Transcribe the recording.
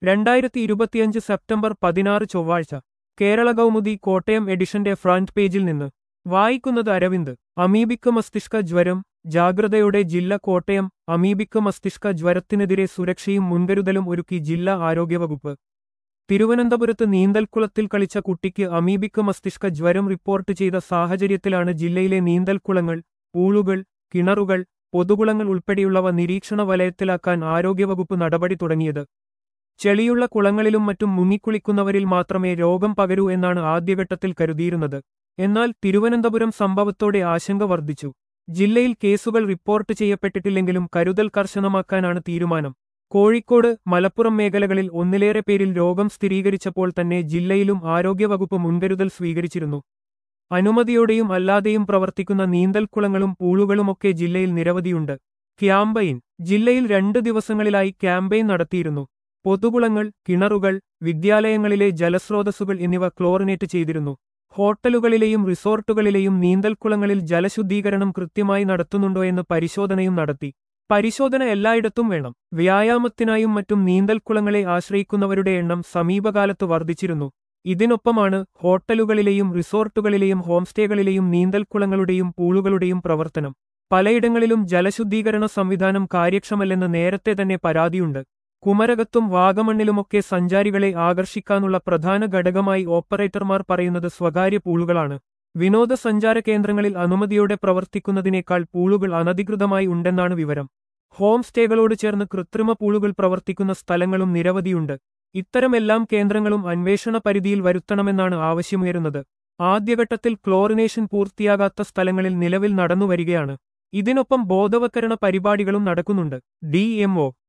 രണ്ടായിരത്തി ഇരുപത്തിയഞ്ച് സെപ്റ്റംബർ പതിനാറ് ചൊവ്വാഴ്ച കേരള കൗമുദി കോട്ടയം എഡിഷന്റെ ഫ്രണ്ട് പേജിൽ നിന്ന് വായിക്കുന്നത് അരവിന്ദ് അമീബിക്ക് മസ്തിഷ്ക ജ്വരം ജാഗ്രതയോടെ ജില്ല കോട്ടയം അമീബിക്ക് മസ്തിഷ്ക ജ്വരത്തിനെതിരെ സുരക്ഷയും മുൻകരുതലും ഒരുക്കി ജില്ലാ ആരോഗ്യവകുപ്പ് തിരുവനന്തപുരത്ത് നീന്തൽക്കുളത്തിൽ കളിച്ച കുട്ടിക്ക് അമീബിക്ക് മസ്തിഷ്ക ജ്വരം റിപ്പോർട്ട് ചെയ്ത സാഹചര്യത്തിലാണ് ജില്ലയിലെ നീന്തൽക്കുളങ്ങൾ പൂളുകൾ കിണറുകൾ പൊതുകുളങ്ങൾ ഉൾപ്പെടെയുള്ളവ നിരീക്ഷണ വലയത്തിലാക്കാൻ ആരോഗ്യവകുപ്പ് നടപടി തുടങ്ങിയത് ചെളിയുള്ള കുളങ്ങളിലും മറ്റും മുങ്ങിക്കുളിക്കുന്നവരിൽ മാത്രമേ രോഗം പകരൂ എന്നാണ് ആദ്യഘട്ടത്തിൽ കരുതിയിരുന്നത് എന്നാൽ തിരുവനന്തപുരം സംഭവത്തോടെ ആശങ്ക വർദ്ധിച്ചു ജില്ലയിൽ കേസുകൾ റിപ്പോർട്ട് ചെയ്യപ്പെട്ടിട്ടില്ലെങ്കിലും കരുതൽ കർശനമാക്കാനാണ് തീരുമാനം കോഴിക്കോട് മലപ്പുറം മേഖലകളിൽ ഒന്നിലേറെ പേരിൽ രോഗം സ്ഥിരീകരിച്ചപ്പോൾ തന്നെ ജില്ലയിലും ആരോഗ്യവകുപ്പ് മുൻകരുതൽ സ്വീകരിച്ചിരുന്നു അനുമതിയോടെയും അല്ലാതെയും പ്രവർത്തിക്കുന്ന നീന്തൽക്കുളങ്ങളും പൂളുകളുമൊക്കെ ജില്ലയിൽ നിരവധിയുണ്ട് ക്യാമ്പയിൻ ജില്ലയിൽ രണ്ട് ദിവസങ്ങളിലായി ക്യാമ്പയിൻ നടത്തിയിരുന്നു പൊതുകുളങ്ങൾ കിണറുകൾ വിദ്യാലയങ്ങളിലെ ജലസ്രോതസ്സുകൾ എന്നിവ ക്ലോറിനേറ്റ് ചെയ്തിരുന്നു ഹോട്ടലുകളിലെയും റിസോർട്ടുകളിലെയും നീന്തൽക്കുളങ്ങളിൽ ജലശുദ്ധീകരണം കൃത്യമായി നടത്തുന്നുണ്ടോയെന്ന് പരിശോധനയും നടത്തി പരിശോധന എല്ലായിടത്തും വേണം വ്യായാമത്തിനായും മറ്റും നീന്തൽക്കുളങ്ങളെ ആശ്രയിക്കുന്നവരുടെ എണ്ണം സമീപകാലത്ത് വർദ്ധിച്ചിരുന്നു ഇതിനൊപ്പമാണ് ഹോട്ടലുകളിലെയും റിസോർട്ടുകളിലെയും ഹോംസ്റ്റേകളിലെയും നീന്തൽക്കുളങ്ങളുടെയും പൂളുകളുടെയും പ്രവർത്തനം പലയിടങ്ങളിലും ജലശുദ്ധീകരണ സംവിധാനം കാര്യക്ഷമല്ലെന്ന് നേരത്തെ തന്നെ പരാതിയുണ്ട് കുമരകത്തും വാഗമണ്ണിലുമൊക്കെ സഞ്ചാരികളെ ആകർഷിക്കാനുള്ള പ്രധാന ഘടകമായി ഓപ്പറേറ്റർമാർ പറയുന്നത് സ്വകാര്യ പൂളുകളാണ് വിനോദസഞ്ചാര കേന്ദ്രങ്ങളിൽ അനുമതിയോടെ പ്രവർത്തിക്കുന്നതിനേക്കാൾ പൂളുകൾ അനധികൃതമായി ഉണ്ടെന്നാണ് വിവരം ഹോം സ്റ്റേകളോട് ചേർന്ന് കൃത്രിമ പൂളുകൾ പ്രവർത്തിക്കുന്ന സ്ഥലങ്ങളും നിരവധിയുണ്ട് ഇത്തരമെല്ലാം കേന്ദ്രങ്ങളും അന്വേഷണ പരിധിയിൽ വരുത്തണമെന്നാണ് ആവശ്യമുയരുന്നത് ആദ്യഘട്ടത്തിൽ ക്ലോറിനേഷൻ പൂർത്തിയാകാത്ത സ്ഥലങ്ങളിൽ നിലവിൽ നടന്നുവരികയാണ് ഇതിനൊപ്പം ബോധവൽക്കരണ പരിപാടികളും നടക്കുന്നുണ്ട് ഡി